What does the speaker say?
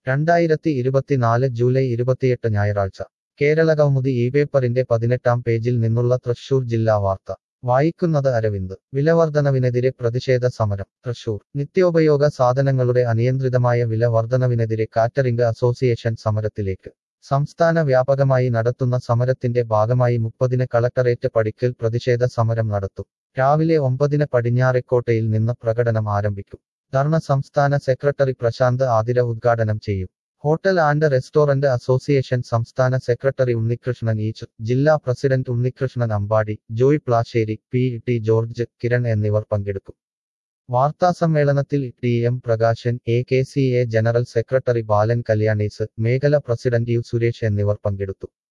രണ്ടായിരത്തി ഇരുപത്തിനാല് ജൂലൈ ഇരുപത്തിയെട്ട് ഞായറാഴ്ച കേരള കൗമുദി ഈ പേപ്പറിന്റെ പതിനെട്ടാം പേജിൽ നിന്നുള്ള തൃശൂർ ജില്ലാ വാർത്ത വായിക്കുന്നത് അരവിന്ദ് വിലവർധനവിനെതിരെ പ്രതിഷേധ സമരം തൃശൂർ നിത്യോപയോഗ സാധനങ്ങളുടെ അനിയന്ത്രിതമായ വില വർധനവിനെതിരെ കാറ്ററിംഗ് അസോസിയേഷൻ സമരത്തിലേക്ക് സംസ്ഥാന വ്യാപകമായി നടത്തുന്ന സമരത്തിന്റെ ഭാഗമായി മുപ്പതിന് കളക്ടറേറ്റ് പടിക്കൽ പ്രതിഷേധ സമരം നടത്തും രാവിലെ ഒമ്പതിന് പടിഞ്ഞാറെക്കോട്ടയിൽ നിന്ന് പ്രകടനം ആരംഭിക്കും ധർണ സംസ്ഥാന സെക്രട്ടറി പ്രശാന്ത് ആതിര ഉദ്ഘാടനം ചെയ്യും ഹോട്ടൽ ആൻഡ് റെസ്റ്റോറന്റ് അസോസിയേഷൻ സംസ്ഥാന സെക്രട്ടറി ഉണ്ണികൃഷ്ണൻ ഈച്ച് ജില്ലാ president Unnikrishnan Ambadi Joy Plassery P T George Kiran എന്നിവർ പങ്കെടുക്കും വാർത്താസമ്മേളനത്തിൽ T M Prakashan A K C A general secretary Balan Kalyanis മേഖല പ്രസിഡന്റ് യു സുരേഷ് എന്നിവർ പങ്കെടുത്തു